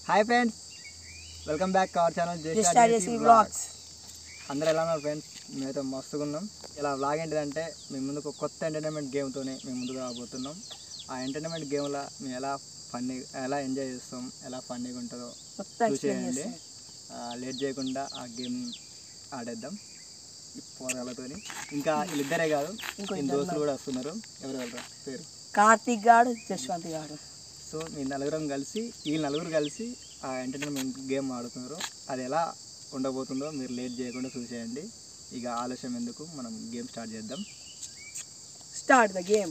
Hi friends welcome back to our channel just RJC blogs అందరూ ఎలా ఉన్నారు friends మేమైతే మస్తుగా ఉన్నాం ఇలా వ్లాగ్ ఏంటిదంటే మేము ముందుకు ఒక కొత్త ఎంటర్టైన్మెంట్ గేమ్తోనే మేము ముందుకు రాబోతున్నాం ఆ ఎంటర్టైన్మెంట్ గేమ్లో మేము ఎలా ఫన్నీ ఎలా ఎంజాయ్ చేస్తాం ఎలా ఫన్నీగా ఉంటుందో మొత్తం ఎక్స్ప్లెయిన్ చూసేయండి చేస్తాం లేట్ చేయకుండా ఆ గేమ్ ఆడేద్దాం ఈ పోరాలతోని ఇంకా వీళ్ళిద్దరే కాదు ఇంకో ఇంకో దోస్తులు కూడా వస్తున్నారు ఎవరు వెళ్తారు పేరు కార్తీక్ గాడు జశ్వంత్ గాడు సో మీ నలుగురం కలిసి ఈ నలుగురు కలిసి ఆ ఎంటర్టైన్మెంట్ గేమ్ ఆడుతున్నారు అది ఎలా ఉండబోతుందో మీరు లేట్ చేయకుండా చూసేయండి ఇక ఆలస్యం ఎందుకు మనం గేమ్ స్టార్ట్ చేద్దాం start the game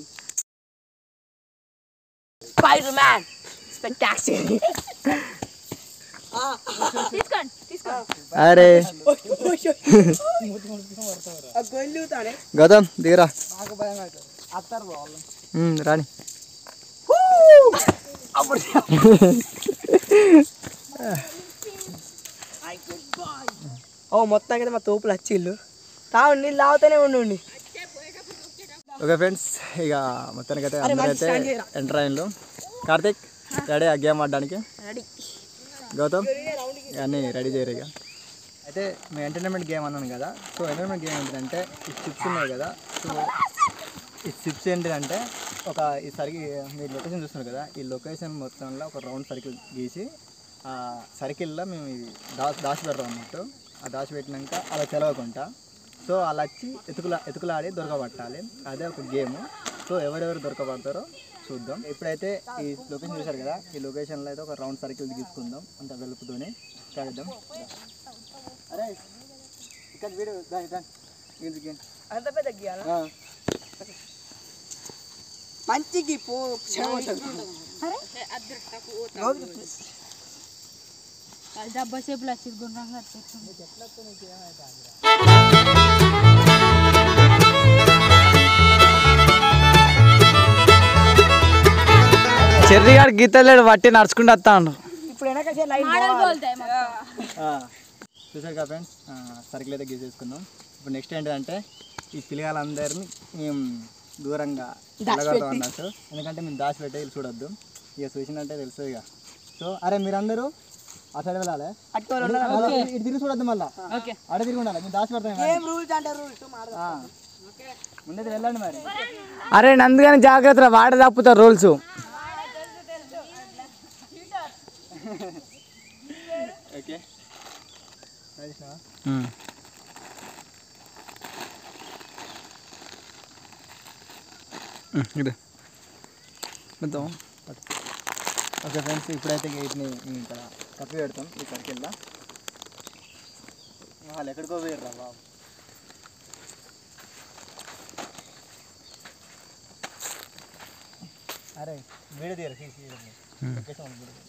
spider man spectacular అరే గొల్లుతాడే గౌతమ్ దిగరా ఉమ్, రాని ఓ మొత్తానికి అయితే మా తోపులు వచ్చిళ్ళు తావు నీళ్ళు తాగుతూనే ఉండు ఓకే ఫ్రెండ్స్ ఇక మొత్తానికి అయితే అరే, అందరూ మంచి అయితే stand చేయరా. ఎంటర్ అయ్యిండ్రు కార్తిక్ రెడీ ఆ గేమ్ ఆడడానికి రెడీ గౌతమ్ అన్నీ రెడీ చేయరు ఇక అయితే మీ ఎంటర్టైన్మెంట్ గేమ్ అన్నాను కదా సో ఎంటర్టైన్మెంట్ గేమ్ ఏంటంటే ఈ చిప్స్ ఉన్నాయి కదా సో ఈ చిప్స్ ఏంటిదంటే ఒక ఈ సర్కిల్ మీరు లొకేషన్ చూస్తున్నారు కదా ఈ లొకేషన్ మొత్తంలో ఒక రౌండ్ సర్కిల్ గీసి ఆ సర్కిల్లో మేము ఇది దా దాచి పెడతాం అన్నట్టు ఆ దాచి పెట్టినాక అలా తెలవకుండా సో అలా వచ్చి ఎతుకులా ఎతుకులాడి దొరకబట్టాలి అదే ఒక గేమ్ సో ఎవరెవరు దొరకబడతారో చూద్దాం ఇప్పుడైతే ఈ లొకేషన్ చూశారు కదా ఈ లొకేషన్లో అయితే ఒక రౌండ్ సర్కిల్ తీసుకుందాం అంత వెలుపుతోనే కాడిద్దాం అరే ఇక్కడ వీడు దాని దాని ఇందుకే అంత పెద్ద గీయాలా మంచికి పో డబ్బా సేపులు వచ్చి గుండ్రంగా వచ్చేస్తుంది చెర్రిగాడు గీతలేడు పట్టి నడుచుకుంటూ వస్తా ఉన్నాడు ఇప్పుడు వెనక లైన్ తోలుతాయి మొత్తం. చూసారు కదా ఫ్రెండ్స్ సర్కిల్ అయితే గీసేసుకుందాం ఇప్పుడు నెక్స్ట్ ఏంటంటే ఈ పిల్లగాళ్ళందరినీ మేము దూరంగా వెళ్ళగొడతాం అన్నట్టు ఎందుకంటే మేము దాచి పెట్టే వీళ్ళు చూడొద్దు ఇక చూసినట్టే తెలుస్తుంది ఇక సో అరే మీరందరూ ఆ సైడ్ వెళ్ళాలి అట్టుకోవాలి మళ్ళా ఇటు తిరిగి చూడొద్దు మళ్ళా అడే తిరిగి ఉండాలి మేము దాచి పెడతాం ఇక. ఏం రూల్స్ అంటే రూల్స్ ఆ. ముందైతే వెళ్ళండి మరి అరే నందుగాని జాగ్రత్త వాడ తప్పుతారు రూల్స్ ఓకే రాజేష్నా? ఇది మొత్తం ఓకే ఫ్రెండ్స్ ఇప్పుడైతే వీటిని మేము ఇక్కడ కప్పి పెడతాం ఈ సర్కిల్లో వాళ్ళు ఎక్కడికో పోయారు బాబు అరే వీడియో తీయరు సీసీ లొకేషన్ ఉంది వీడియో.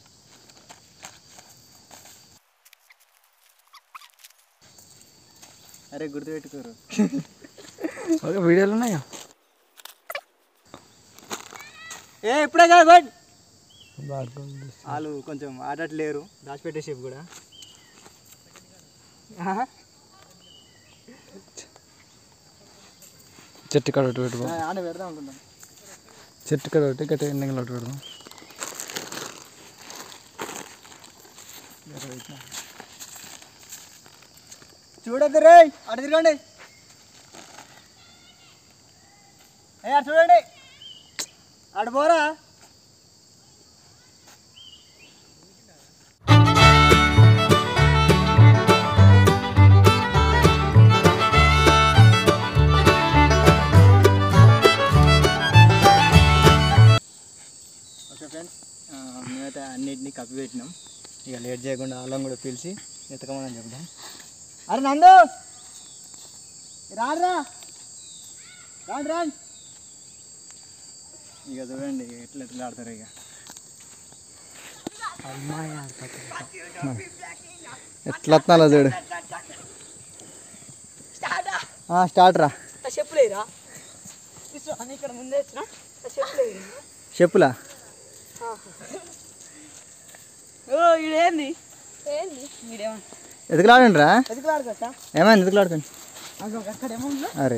అరే గుర్తుపెట్టుకోరు ఓకే వీడియోలు ఉన్నాయా ఏ ఇప్పుడే కాదు బట్ వాళ్ళు కొంచెం ఆడట్లేరు దాచిపెట్టే షేప్ కూడా ఆహా. చెట్టు కాడ ఒకటి పెట్టుకో ఆ, ఆడ పెడదాం అనుకుంటాం చెట్టు కాడ ఒకటి గట్టి ఎండింగ్లో ఒకటి పెడదాం చూడద్దు రే అటు తిరగండి ఏ అటు చూడండి అటు పోరా ఓకే ఫ్రెండ్స్ మేమైతే అన్నిటినీ కప్పి పెట్టినాం ఇక లేట్ చేయకుండా వాళ్ళని కూడా పిలిచి ఎతకమని చెప్దాం అరే నందు రాడురా రాండి రాండి ఇక చూడండి ఎట్లా ఎట్లా ఆడతారు ఇక ఎట్లా వస్తున్నాలో చూడు స్టార్ట్ రా చెప్పులేరా అని ఇక్కడ ముందే వచ్చిన చెప్పులేదు చెప్పులా ఓ ఇదేంది ఏంది మీరేమో ఎదుకులాడండి రా ఎదుగు ఆడుకోవచ్చా ఏమైంది ఎదుకులాడుకోండి అక్కడ ఏమో ఉందా అరే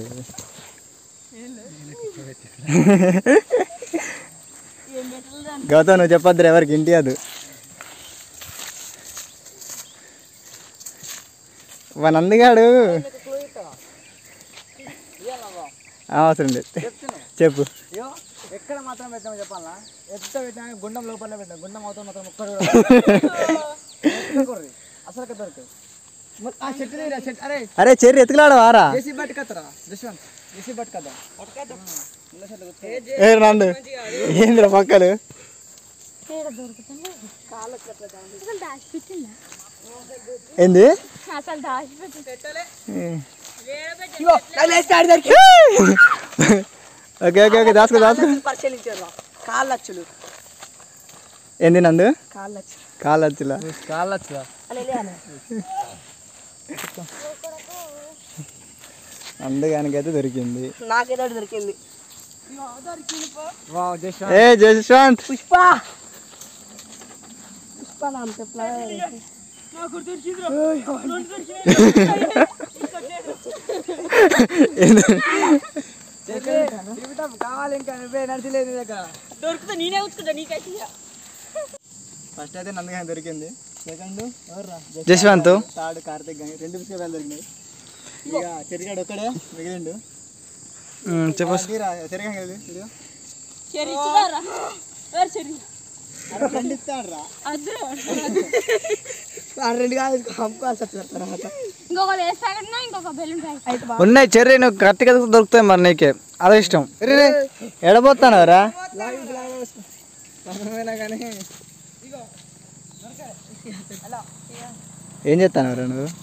గౌతమ్ నువ్వు చెప్పొద్దు ఎవరికి ఇంటి అది వాడు నందిగాడు అవసరం లేదు చెప్పు ఎక్కడ మాత్రం పెట్టామో చెప్పాలా ఎంత పెట్టినా గుండం లోపల పెట్టినా గుండం అవుతాం మాత్రం ఒక్కడు అసలు దొరకదు ఆ చెట్టు దగ్గర చెట్టు అరే అరే చెర్రి ఎత్తుకులాడు వారా జేసీ పట్టుకత్తరా జశ్వంత్ జేసీ పట్టుకద్దా ఏ నందు ఏంద్ర పక్కలు అసలు దాచిపెట్టిందా ఏంది అసలు దాచిపెట్టింది ఇగో నాకు లేచి ఆడి దొరికి ఓకే ఓకే ఓకే దాసుకో దాసుకో పరిశీలించారు కాళ్ళు అచ్చులు ఏంది నందు కాళ్ళు అచ్చు కాలు వచ్చిలా కాళ్ళు వచ్చా అలా లేయాలి అందుగానికైతే దొరికింది నాకేదో ఒకటి దొరికింది వా జశ్వంత్ ఏ జయశ్వంత్ పుష్ప పుష్ప నా అంత కావాలి ఇంకా నువ్వే నడిచలేదు నీ దగ్గర దొరుకుతా నేనే ఉతుకుంటా నీకైతే ఫస్ట్ అయితే నందుగాని దొరికింది సెకండ్ ఎవర్రా జశ్వంత్ థర్డ్ కార్తిక్ గాని రెండు బిస్కెట్లు దొరికినాయి ఇక చెరిగాడు ఒక్కడే మిగిలిండు చెప్పు చెరిగా కదా వీడియో చెరి ఇచ్చినారా ఎవరు చెరి అరే ఫ్రెండ్ ఇస్తాడు రా అద్దరు ఆ రెండు కాదు అమ్ముకోవాల్సి వస్తుంది తర్వాత ఇంకొక లేస్ ప్యాకెట్ ఇంకొక బెలూన్ ప్యాకెట్ అయితే బా ఉన్నాయి చెర్రీ నువ్వు కరెక్ట్గా దొరుకుతాయి మరి నీకే అదే ఇష్టం ఎడబోతాను రా కానీ ఏం చేస్తాను రా నువ్వు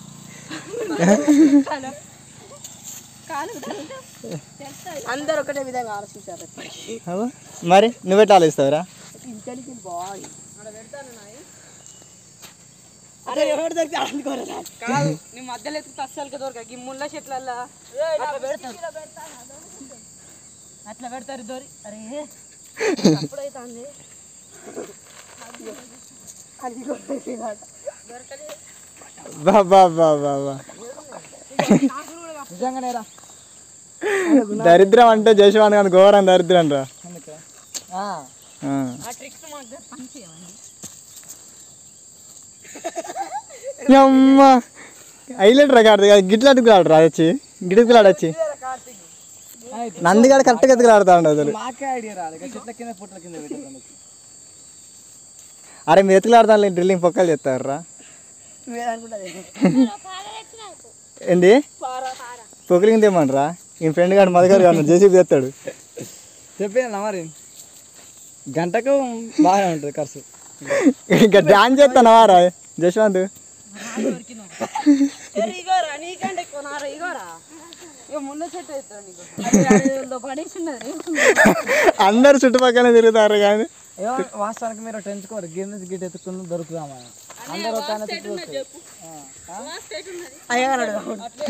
కాలు అందరు ఒకటే విధంగా ఆలోచించారు ఎప్పటికీ అవ్వ. మరి నువ్వెట్లా ఆలోచిస్తావురా ఇంటెలిజెంట్ బాయ్ అరే ఎవరు దొరికితే అనుకోరా కాదు నీ మధ్యలో ఎత్తుకు అస్సలు దొరక ఈ ముళ్ళ చెట్లల్లా అట్లా పెడతారు అట్లా పెడతారు దొరి అరే అప్పుడైతే అంది అది కూడా దొరికిందట. బా బా బా బా బా నిజంగానే రా దరిద్రం అంటే జయశ్వాన్ కానీ ఘోరం దరిద్రం రా ఆ, ఆ. ఆ ట్రిక్స్ మాకు పని అమ్మ హైలైట్ రా కాదు గిట్ల ఎత్తుకులాడు రా వచ్చి గిట్టుకులాడు వచ్చి నందిగాడు కరెక్ట్గా ఎత్తుకులాడుతా ఉండు అసలు మాకే ఐడియా రాదు ఇక చెట్ల కింద పుట్ల కింద పెట్టాను అరే మీరు ఎత్తుకులాడతాను డ్రిల్లింగ్ పొక్కలు చెప్తారు రా నువ్వే అనుకుంటది ఏంది పొక్కలింగ్ తెమ్మనరా ఈ ఫ్రెండ్ గారు మధుగారు గారు జేసీబీ తెస్తాడు చెప్పినా మరి గంటకు బాగానే ఉంటుంది ఖర్చు ఇంకా డాన్స్ చేస్తానవా రా జశ్వంత్ ఇగోరా నీకంటే ఎక్కువ నారా ఇగోరా ఇక ముళ్ళ చెట్టు ఎత్తాడు నీకు పడేసి ఉన్నది అందరు చుట్టుపక్కల తిరుగుతారు కానీ ఏమో వాస్తవానికి మీరు టెంచుకోరు గిన్నె గిట్ ఎత్తుకుని దొరుకుదామా అందరూ ఒక ఆయన చుట్టూ వస్తారు. అయ్యగారు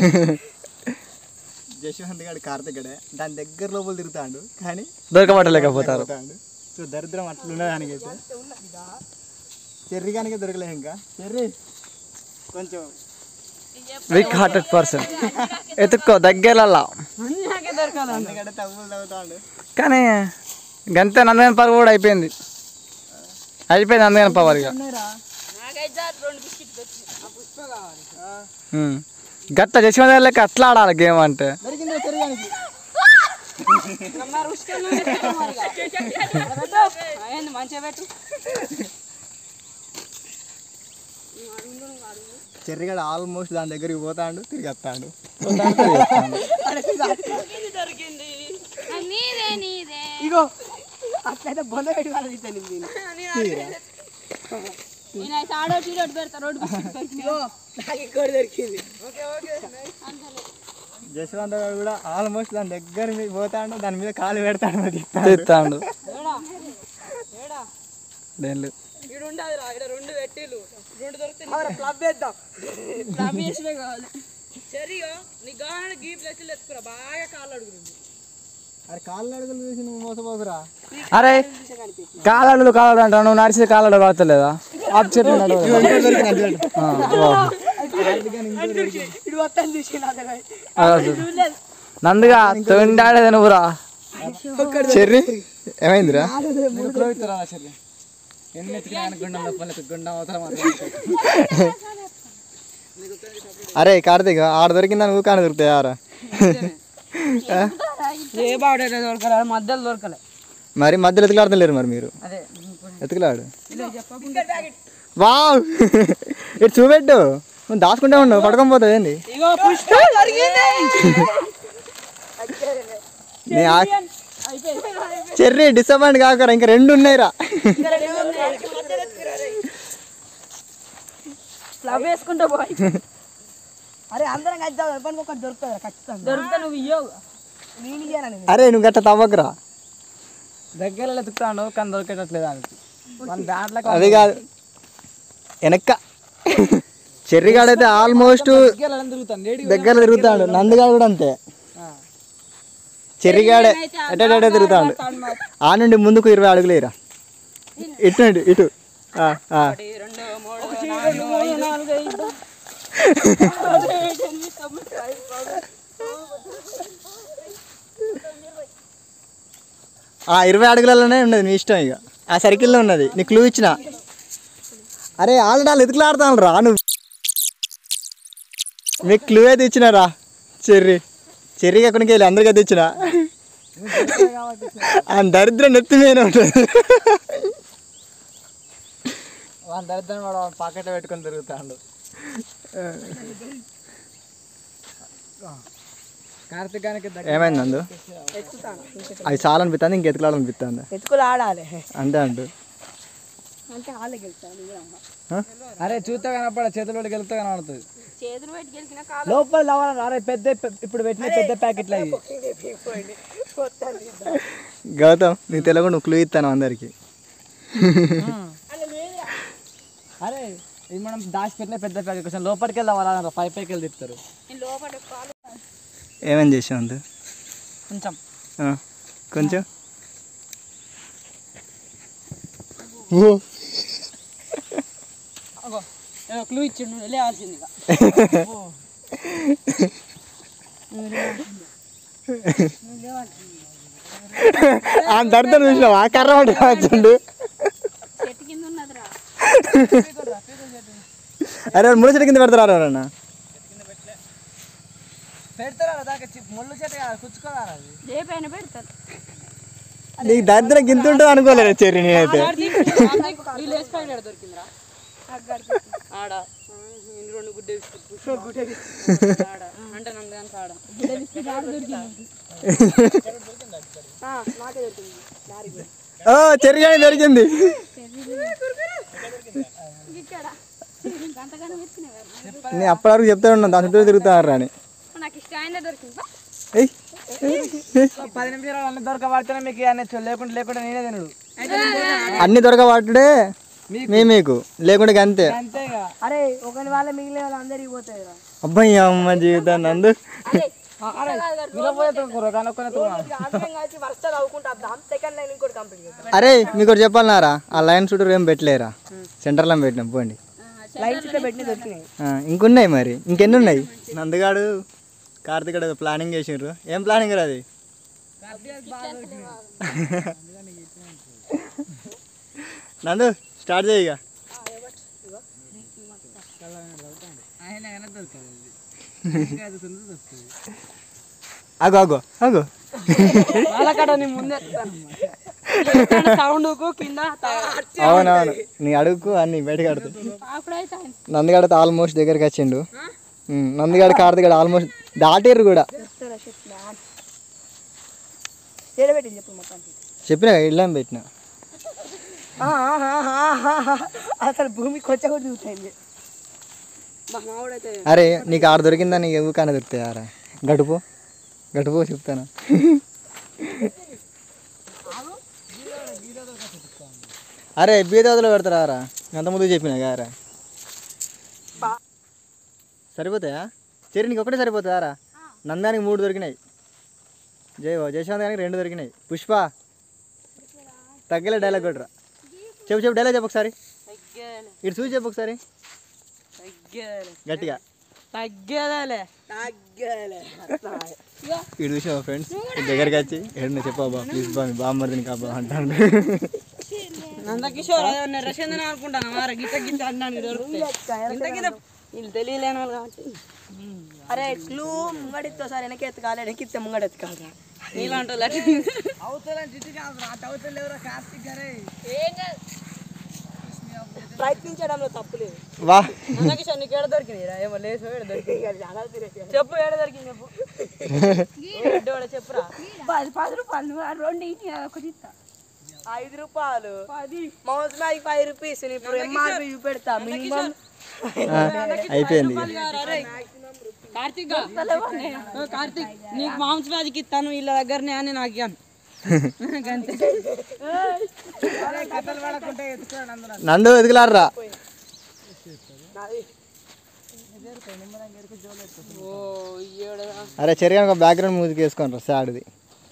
జశ్వంత్ గారు కార్తిక్ గడే దాని దగ్గర లోపల తిరుగుతాడు కానీ దొరకబట్టలేకపోతారు తిరుగుతాడు సో దరిద్రం అట్లున్నది దానికైతే చెర్రీ కానీ దొరకలే ఇంకా చెర్రీ కొంచెం వీక్ హార్టెడ్ పర్సన్ ఎత్తుక్కో దగ్గరలా అందుకంటే తగ్గులు తగ్గుతాడు కానీ గంతే నందన పరుగు కూడా అయిపోయింది అయిపోయింది నందన పవర్ ఇక నాకైతే రెండు బిస్కెట్ దొరికింది ఆ పుష్ప కావాలి ఉమ్. గట్ట జశ్వంత్ లెక్క అట్లా ఆడాలి గేమ్ అంటే దొరికింది చెర్రీగానికి మరి ఉష్కలు పెట్టు మరిగా. పెట్టు. ఏంది మంచిగా పెట్టు చెర్రీగాడు ఆల్మోస్ట్ దాని దగ్గరికి పోతాడు తిరిగి వస్తాడు నీదే నీదే ఇగో అట్లయితే బొంద పెట్టి వాళ్ళు తీస్తాను దీన్ని నేనైతే ఆడో చీడోటి పెడతా రోడ్డు బిస్కెట్ దొరికింది ఇగో నాకు ఇక్కడ దొరికింది జశ్వంత్ గారు కూడా ఆల్మోస్ట్ దాని దగ్గర మీద పోతాడు దాని మీద కాలు పెడతాడు మరి తిప్పుతాడు. తీస్తాడు ఏడా ఏడా దేనిలో ఈడు ఉండదు రా ఈడ రెండు పెట్టిలు రెండు దొరికితే క్లబ్ వేద్దాం రమేష్వే కావాలి సరిగా నీ గాన గీ ప్లేస్లు ఎత్తుకురా బాగా కాళ్ళు అడుగుతుంది అరే కాళ్ళు అడుగులు చూసి నువ్వు మోసపోదురా అరే కాలాడు కాలాడు అంటావు నువ్వు నడిచి కాలాడు పడతలేదా ఆపు చెట్లు నడవదు. ఆ, ఓ. ఇటు మొత్తం చూసి నా దగ్గర అలా చూడు. నందుగా తొండాడేది నువ్వురా చెర్రీ ఏమైందిరా ఎన్ని ఎత్తుకున్నా గుండం లోపల గుండం అవతల అరే కార్తీక్ ఆడ దొరికిందా నువ్వు కానీ దొరుకుతాయి ఆరా ఏ బాగుండే దొరకలే మధ్యలో దొరకలే మరి మధ్యలో ఎతుకులాడతలేరు మరి మీరు అదే ఎతుకులాడు వావ్ ఇటు చూపెట్టు నువ్వు దాచుకుంటే ఉండవు పడుకొని పోతావు ఏంది ఇగో పుష్ప జరిగింది నీ ఆ- చెర్రీ డిసప్పాయింట్ కాకరా ఇంకా రెండు ఉన్నాయిరా లవ్ వేసుకుంటా పోయి అరే అందరం కలిసి ఎవరికి ఒకటి దొరుకుతుంది ఖచ్చితంగా దొరికితే నువ్వు ఇయ్యవు నేను ఇయ్యానని అరే నువ్వు గట్ట తవ్వకురా దగ్గర వెతుకుతాను కానీ దొరికేటట్లేదు దానికి మన దాంట్లో అది కాదు వెనక్క చెర్రిగాడైతే ఆల్మోస్ట్ దగ్గర తిరుగుతాను లేడీ దగ్గర తిరుగుతాడు నందిగాడు కూడా అంతే చెర్రిగాడే ఎట్ట తిరుగుతాడు ఆ నుండి ముందుకు ఇరవై అడుగులేరా ఇటు నుండి ఇటు ఆ, ఆ. రెండు మూడు నాలుగు ఐదు నాలుగు ఐదు ఆరు, ఏడు, ఎనిమిది, తొమ్మిది, ఐదు, పది. ఆ ఇరవై అడుగులలోనే ఉన్నది నీ ఇష్టం ఇక ఆ సర్కిల్లో ఉన్నది నీ క్లూ ఇచ్చిన అరే ఆల్రెడీ వాళ్ళు ఎతుకులాడుతాను రా నువ్వు మీకు క్లూ అయితే ఇచ్చినారా చెర్రీ చెర్రీ ఎక్కడికి వెళ్ళి అందరికీ అయితే ఇచ్చిన ఆ దరిద్రం నెత్తి మీద ఉంటుంది వాళ్ళ దరిద్రం వాడు పాకెట్లో పెట్టుకొని తిరుగుతాడు కార్తీకానికి దగ్గర ఏమైంది నందు అది చాలా అనిపిస్తుంది ఇంక ఎతుకులాడనిపిస్తుంది ఎత్తుకులు ఆడాలి అంతే అంటూ అంటే వాళ్ళే గెలుస్తాను అరే చూస్తే కనపడ చేతులు గెలుస్తే కనబడుతుంది చేతులు పెట్టి గెలిచిన కాలం లోపల లవణ అరే పెద్ద ఇప్పుడు పెట్టిన పెద్ద ప్యాకెట్లు అవి గౌతమ్ నీకు తెలియకుండా నువ్వు క్లూ ఇస్తాను అందరికి అరే ఇది మనం దాచి పెట్టిన పెద్ద ప్యాకెట్ కొంచెం లోపలికి వెళ్ళి వాళ్ళ పై పైకి వెళ్ళి తిప్పుతారు నేను లోపల కాలు ఏమేం చేసావు అంత కొంచెం ఆ, కొంచెం క్లూ ఇచ్చిండు నువ్వు వెళ్ళాల్సింది ఇక ఆ దరిద్రం చూసినావు ఆ కర్ర పట్టుకోవచ్చండు చెట్టు కింద ఉన్నదిరా అరే వాడు ముళ్ళ చెట్టు కింద పెడతారా ఎవరన్నా పెడతారా దాకా ముళ్ళు చెట్టు కదా కూర్చుకోదా అది రేపైనా పెడతారు నీకు దరిద్రం గింత ఉంటుంది అనుకోలేదు చెర్రి నేనైతే వీళ్ళు వేసి ప్యాకెట్ దొరికిందిరా ఆడ నేను రెండు గుడ్డ బిస్కెట్ ఆడ అంటే నన్ను కానీ ఆడ గుడ్డ బిస్కెట్ ఆడ దొరికింది నాకే దొరికింది ఓ చెర్రి కానీ దొరికింది ఇక్కడ అంతగానో వెతికినావు నేను అప్పటి వరకు చెప్తా ఉన్నాను దాని చుట్టూ తిరుగుతాను అని నాకు ఇష్టమైన దొరికింది బా. ఏయ్ పది నిమిషాలు అన్ని దొరకబడితేనే మీకు అన్నీ లేకుండా లేకుండా నేనే తినడు అన్ని దొరకబట్టుడే మీ మీకు లేకుండా అంతే అంతేగా అరే ఒకరి వాళ్ళ మిగిలిన వాళ్ళు అందరికి పోతాయి రా అబ్బాయి అమ్మ జీవితాన్ని అందు కానీ ఒక్కనే అందరం కలిసి వరుస చదువుకుంటా వద్దాం సెకండ్ లైన్ ఇంకోటి కంప్లీట్ చేద్దాం అరే మీకు ఒకటి చెప్పాలన్నారా ఆ లైన్ చుట్టూ ఏం పెట్టలేరా సెంటర్లో పెట్టినాం పోండి లైన్స్ ఇట్లా పెట్టి దొరికినాయి ఆ, ఇంకున్నాయి మరి ఇంకెన్ని ఉన్నాయి నందుగాడు కార్తిక్ ప్లానింగ్ చేసిండ్రు ఏం ప్లానింగ్ రా అది నందు స్టార్ట్ చేయగా అగో అగో అగో వాళ్ళకట నీ ముందే సౌండ్కు కింద అవునవును నీ అడుగుకు అన్ని బయటకు ఆడుతు అప్పుడైతే నందిగాడు ఆల్మోస్ట్ దగ్గరికి వచ్చిండు ఉమ్, నందిగాడు కార్తిగాడు ఆల్మోస్ట్ దాటిర్రు కూడా చేరబెట్టింది చెప్పు మొత్తానికి చెప్పినా ఇళ్ళని పెట్టిన అసలు భూమికి వచ్చా కూడా చూస్తాయి మా మావాడైతే అరే నీకు ఆడ దొరికిందా నీకు ఎవ్వు కానీ దొరుకుతాయి ఆరా గడుపు గడుపు చెప్తాను అరే బీదవతలో పెడతారా రా అంత ముందు చెప్పిన గారా సరిపోతాయా చెరి నీకు ఒకటే సరిపోతుందా రా నందానికి మూడు దొరికినాయి జై జయశాంత్ గారికి రెండు దొరికినాయి పుష్ప తగ్గలే డైలాగ్ కొట్టరా చెప్పు చెప్పు డైలాగ్ చెప్పు ఒకసారి తగ్గేలే ఇటు చూసి చెప్పు ఒకసారి తగ్గేలే గట్టిగా తగ్గేదేలే తగ్గలే ఇటు చూసావా ఫ్రెండ్స్ దగ్గరికి వచ్చి ఏడు చెప్పా బా ప్లీజ్ బా మీ బామ్మర్దిని కాబా అంటాడు నందకిషోర్ రచందన అనుకుంటాను మార గిట్ట గిట్ట అన్నాను దొరుకుతాయి ఇంత కింద వీళ్ళు తెలియలేని వాళ్ళు కాబట్టి అరే క్లూ ముంగడితో సార్ వెనక్కి ఎత్తుకాలి వెనక్కి ఎత్తే ముంగడ ఎత్తుకాలరా నీలాంటి వాళ్ళు అట్లా ప్రయత్నించడంలో తప్పు లేదు వా నందకిషోర్ నీకు ఏడ దొరికింది రా ఏమో లేసు ఏడ దొరికింది చెప్పు ఏడ దొరికింది చెప్పు రెడ్డి వాడు చెప్పురా పది పది రూపాయలు ఆ రెండు ఇన్ని ఒకటి ఇస్తా ఐదు రూపాయలు మౌస్ మ్యాగ్ ఫైవ్ రూపీస్ ఇప్పుడు ఎంఆర్పి చూపెడతా మినిమం అయిపోయింది కార్తీక్ ఓ కార్తీక్ నీకు మాంస వ్యాధికి ఇస్తాను వీళ్ళ దగ్గరనే అని నాకు ఇవ్వను అంతే నండు ఎదుగులారా ఓ ఈయోడ అరే చెరిగా ఒక బ్యాక్గ్రౌండ్ మ్యూజిక్ వేసుకోండి రా సాడ్ది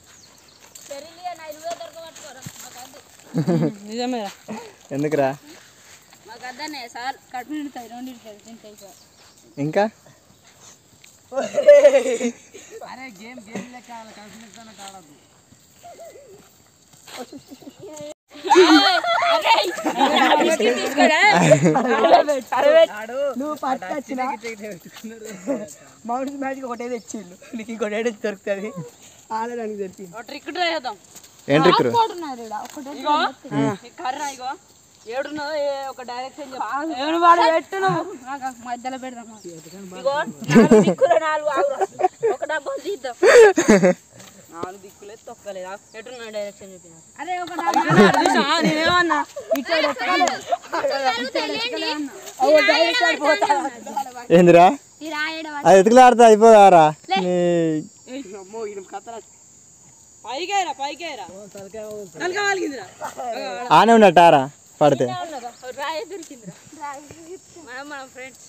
నిజమేరా ఎందుకురా మాకు అద్దనే సార్ కడుపు నిండుతాయి రెండు నిండుతాయి తింటాయి సార్ ఇంకా నువ్వు పట్టుకొచ్చిన మౌంట్ మ్యాజిక్ ఒకటే తెచ్చిండు నీకు ఇంకోటి దొరుకుతుంది ఆడడానికి దొరికింది ఒక ట్రిక్ ట్రై చేద్దాం ఏంటి ఇక్కడ ఉన్నారు ఈడ. ఒకటి ఇగో ఈ కర్ర ఇగో ఏడున్నదో ఏ ఒక డైరెక్షన్ చెప్పు ఏడు వాడు పెట్టు నువ్వు ఆగు, మధ్యలో పెడదాం ఇగో నాలుగు దిక్కులు నాలుగు ఆగురా. ఒక డబ్బా తీద్దాం నాలుగు దిక్కులే తొక్కలేదు ఎటున్న డైరెక్షన్ చెప్పిన అరే ఒక నేనేమన్నా ఏందిరా ఈ రాయడం అది ఎతుకులాడితే అయిపోదారా నీ పైకేరా పైకేరా తలక వాలిగిందిరా ఆనే ఉన్నట్టారా పడితే రాయ దొరికిందిరా మనం మన ఫ్రెండ్స్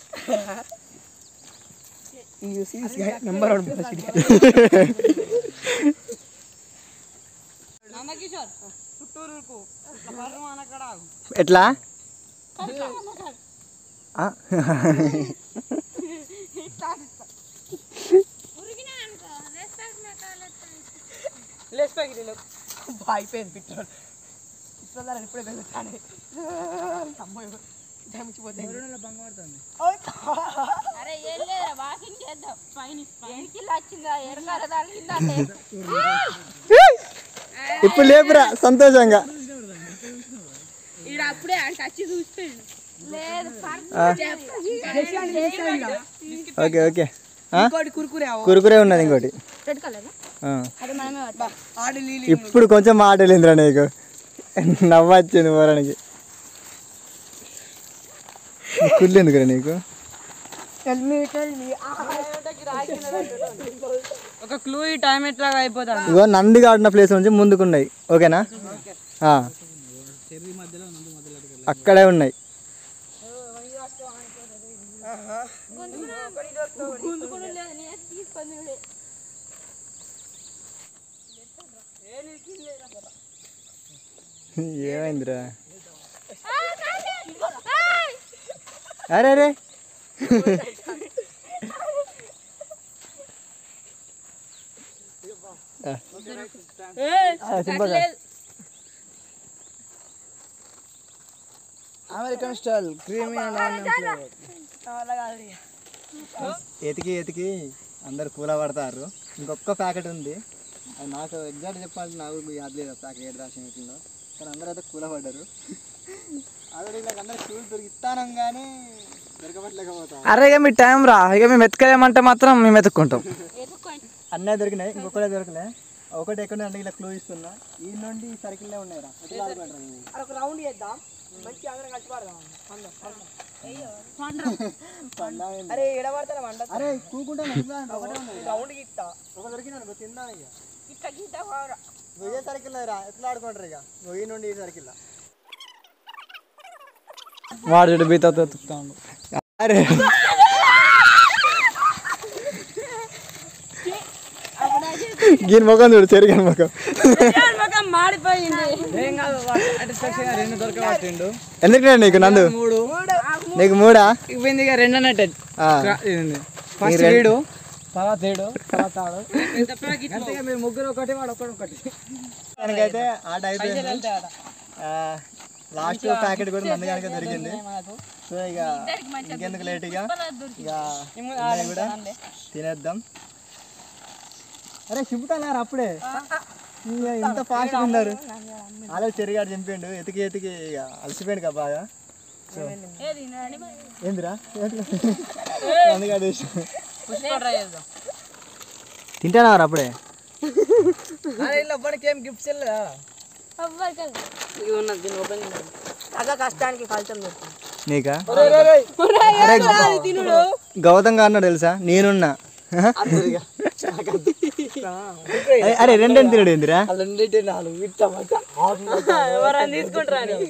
నెంబర్ వన్ నందకిషోర్ చుట్టూరుకు ఇట్లా పర్రు అనక్కడ ఆగు. ఎట్లా ఆ? లేచి పైకి తిను. అయిపోయింది పెట్రోల్ పెట్రోల్ ధర ఇప్పుడే పెరుగుతాను అరే ఏం లేదురా వాకింగ్ చేద్దాం పైన ఎనికి వచ్చిందా ఎరగాల తగిలిందా ఇప్పుడు లేపురా సంతోషంగా ఈడ అప్పుడే అంటే వచ్చి చూస్తాడు లేదు ఓకే ఓకే ఆ? ఇంకోటి కురుకురే కురుకురే ఉన్నది ఇంకోటి రెడ్ కలర్ ఆ. అది మనమే పట్టాలి ఆడి లీలి ఇప్పుడు కొంచెం మాటలేదురా నీకు నవ్వొచ్చింది పోరానికి కుళ్ళు ఎందుకురా నీకు టెల్ మీ టెల్ మీ ఒక క్లూ ఈ టైం ఎట్లాగా అయిపోతాను ఇగో నంది ఆడిన ప్లేస్ నుంచి ముందుకున్నాయి ఓకేనా ఆ. అక్కడే ఉన్నాయి ఏమైందిరా అరే అరే సింపుల్గా అమెరికన్ స్టైల్ క్రీమీ అండ్ ఎతికి ఎతికి అందరు కూల పడతారు ఇంకొక ప్యాకెట్ ఉంది అది నాకు ఎగ్జాక్ట్ చెప్పాలంటే నాకు యాద్ లేదు ప్యాకెట్ ఏడు రాసిన వీటిలో కానీ అందరూ అయితే కూల పడ్డారు ఆల్రెడీ నాకు అందరు కూలు దొరికిస్తానం కానీ దొరకబట్టలేకపోతా అరే ఇక మీ టైం రా ఇక మేము ఎత్తుకెళ్ళమంటే మాత్రం మేము ఎత్తుక్కుంటాం అన్నీ దొరికినాయి ఇంకొకటే దొరకలే ఒకటి ఎక్కడ అంటే ఇలా క్లూ ఇస్తున్నా ఈ నుండి ఈ సర్కిల్లే ఉన్నాయి రా ఎట్లా ఆడుకుంటారు మీరు? ఒక రౌండ్ చేద్దాం మంచి అందరం కలిసి పడదాం పందాం ఏంది? అరే ఎడ పడతారా మండ అరే కూకుంటాను ఎట్లా అంటే ఒకటే ఉన్నది రౌండ్ గిత్తా ఒక దొరికినాను తిందా ఇక ఇట్లా గీతా బాగా నువ్వు ఏ సర్కిల్ రా ఎట్లా ఆడుకుంటారు ఇక నువ్వు ఈ నుండి ఈ సర్కిల్ వాడు చూడు బీతతో ఎత్తుకుతాడు అరే గీని ముఖం చూడు చెరిగిన ముఖం మాడిపోయింది ఏం కాదు రెండు దొరకబట్టిండు ఎందుకంటే నీకు నందు మూడు నీకు మూడా ఇవ్వింది ఇక రెండు అన్నట్టు ఆ. ఫస్ట్ రెండు- వీడు తర్వాత ఏడు తర్వాత ఆడు అంతే ఇక మీరు ముగ్గురు ఒకటి వాడు ఒకటి ఒకటి దానికైతే ఆట అయిపోయింది ఆ, లాస్ట్ ప్యాకెట్ కూడా మంది కనుక దొరికింది సో ఇక ఇంకెందుకు లేట్ ఇక ఇక ఉన్నాయి కూడా తినేద్దాం అరే చింపుతానారు అప్పుడే ఇక ఇంత ఫాస్ట్ ఉన్నారు ఆల్రెడీ చెరిగాడు చింపిండు ఎతికి ఎతికి ఇక అలసిపోయాడు కదా బాగా సో ఏందిరా అందుకే ట్రై చేద్దాం తింటానారు అప్పుడే ఇది ఉన్నది దీన్ని ఓపెన్ చేయాలి తగ్గ కష్టానికి ఫలితం దొరుకుతుంది నీకా అరే గౌతమ్ గారు అన్నాడు తెలుసా నేనున్నా అరే, అరే రెండేం తినడు ఏందిరా ఎవరైనా తీసుకుంటారా అని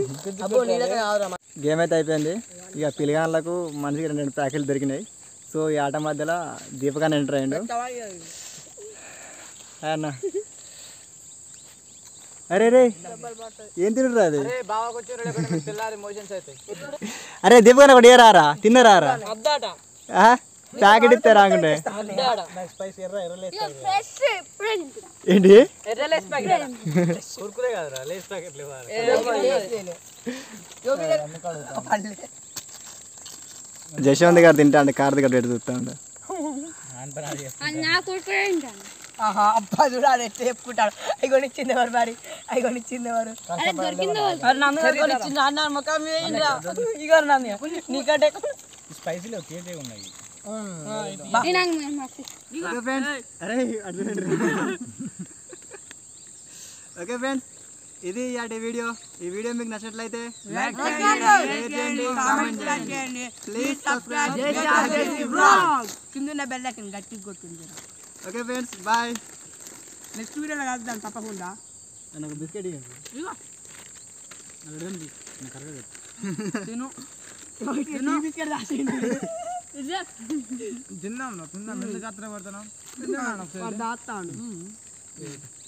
గేమ్ అయితే అయిపోయింది ఇక పిల్లగాళ్ళకు మనిషికి రెండు రెండు ప్యాకెట్లు దొరికినాయి సో ఈ ఆట మధ్యలో దీపకాన్ని ఎంటర్ అయ్యిండు హాయ్ అన్న అరే రే ఏం తినరా అది అరే దీపకాన్ని ఒకటి ఏ రారా తిన్నరారా అద్దాట ప్యాకెట్ ఇస్తే రాకుంటే అద్దాట ఫ్రెష్ ఇప్పుడే తింటున్నా ఏంటి ఎర్ర లేస్ ప్యాకెట్ జశవంత్ గారు తింటా అంటే కార్తీక్ గారు ఎటు చూస్తా ఉంటా అది నా కుడుకునే తింటాను ఆహా అబ్బా చూడు అది ఎట్లా చెప్పుకుంటాడు అవి కొనిచ్చింది ఎవరు మరి అవి కొనిచ్చింది ఎవరు అరే దొరికిందో మరి నన్ను కూడా కొనిచ్చింది అన్న ముఖం మీద ఇంద్రా. ఇగో నన్ను నీకంటే నేను మస్తు అరే ఓకే ఫ్రెండ్స్ ఇది ఇలాంటి వీడియో ఈ వీడియో మీకు నచ్చినట్లయితే ప్లీజ్ సబ్స్క్రైబ్ కింద బెల్ ఐకన్ గట్టిగా కొట్టుంది ఓకే ఫ్రెండ్స్ బాయ్ నెక్స్ట్ వీడియోలో కలుద్దాం తప్పకుండా నాకు బిస్కెట్ ఇవ్వండి దాస్తాను